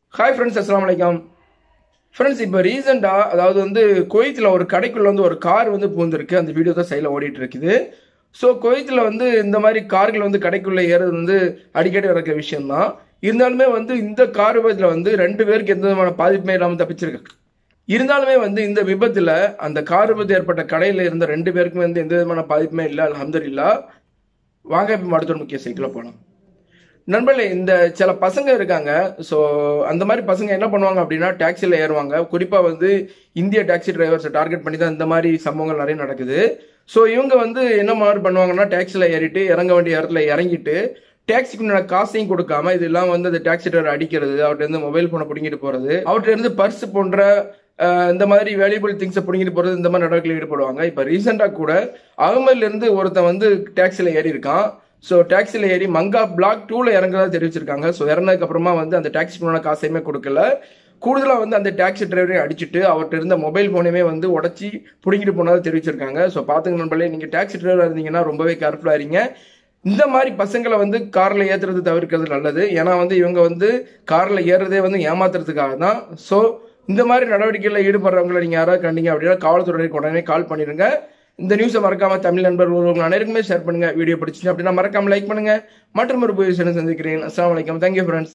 hi friends அஸ்லாம் வலைக்கம் friends இப்போ ரீசெண்டாக அதாவது வந்து குவைத்தில் ஒரு கடைக்குள்ள வந்து ஒரு கார் வந்து பூந்திருக்கு அந்த வீடியோ தான் சைடில் ஓடிட்டு இருக்குது ஸோ குவைத்தில் வந்து இந்த மாதிரி கார்கள் வந்து கடைக்குள்ளே ஏறது வந்து அடிக்கடி நடக்கிற விஷயம்தான் இருந்தாலுமே வந்து இந்த கார் விபத்தில் வந்து ரெண்டு பேருக்கு எந்த விதமான பாதிப்புமே இல்லாமல் தப்பிச்சிருக்காங்க இருந்தாலுமே வந்து இந்த விபத்தில் அந்த கார் விபத்து ஏற்பட்ட கடையில் இருந்த ரெண்டு பேருக்குமே வந்து எந்த விதமான பாதிப்புமே இல்லை அலமதுல்லா வாங்க இப்போ அடுத்த முக்கிய சைக்கிளில் போகலாம் நண்பர்களே இந்த சில பசங்க இருக்காங்க ஸோ அந்த மாதிரி பசங்க என்ன பண்ணுவாங்க அப்படின்னா டாக்ஸியில் ஏறுவாங்க குறிப்பாக வந்து இந்திய டாக்ஸி டிரைவர்ஸை டார்கெட் பண்ணி தான் இந்த மாதிரி சம்பவங்கள் நிறைய நடக்குது ஸோ இவங்க வந்து என்ன மாதிரி பண்ணுவாங்கன்னா டாக்ஸியில் ஏறிட்டு இறங்க வேண்டிய இடத்துல இறங்கிட்டு டாக்ஸிக்கு காசையும் கொடுக்காம இதெல்லாம் வந்து அந்த டாக்ஸி டிரைவர் அடிக்கிறது அவர்கிட்ட இருந்து மொபைல் ஃபோனை பிடிங்கிட்டு போறது அவர்கிட்ட இருந்து பர்ஸ் போன்ற அஹ், இந்த மாதிரி வேல்யூபிள் திங்ஸை பிடிங்கிட்டு போறது இந்த மாதிரி நடவடிக்கையில் ஈடுபடுவாங்க இப்போ ரீசெண்டாக கூட அகமதுல இருந்து ஒருத்தன் வந்து டாக்ஸியில் ஏறி இருக்கான் ஸோ டாக்ஸியில் ஏறி மங்கா பிளாக் டூவில் இறங்குறதா தெரிவிச்சிருக்காங்க ஸோ இறங்கினதுக்கு அப்புறமா வந்து அந்த டாக்ஸி போன காசையுமே கொடுக்கல கூடுதலாக வந்து அந்த டாக்ஸி டிரைவரையும் அடிச்சுட்டு அவர்கிட்ட இருந்த மொபைல் ஃபோனையுமே வந்து உடச்சி பிடிங்கிட்டு போனதாக தெரிவிச்சிருக்காங்க ஸோ பார்த்துங்க நண்பர்களே நீங்கள் டாக்ஸி டிரைவராக இருந்தீங்கன்னா ரொம்பவே கேர்ஃபுல்லாக இருங்க இந்த மாதிரி பசங்களை வந்து காரில் ஏற்றுறது தவிர்க்கிறது நல்லது ஏன்னா வந்து இவங்க வந்து காரில் ஏறுறதே வந்து ஏமாத்துறதுக்காக தான் ஸோ இந்த மாதிரி நடவடிக்கைகளில் ஈடுபடுறவங்களை நீங்கள் யாராவது கண்டீங்க அப்படின்னா காவல்துறைக்கு உடனே கால் பண்ணிடுங்க இந்த நியூஸை மறக்காம தமிழ் நண்பர் உங்கள் அனைவருக்குமே ஷேர் பண்ணுங்க வீடியோ பிடிச்சிச்சு அப்படின்னா மறக்காம லைக் பண்ணுங்க மற்றும் ஒரு புதிய சந்திக்கிறேன் அஸ்லாம் வலைக்கம் தேங்க்யூ ஃப்ரெண்ட்ஸ்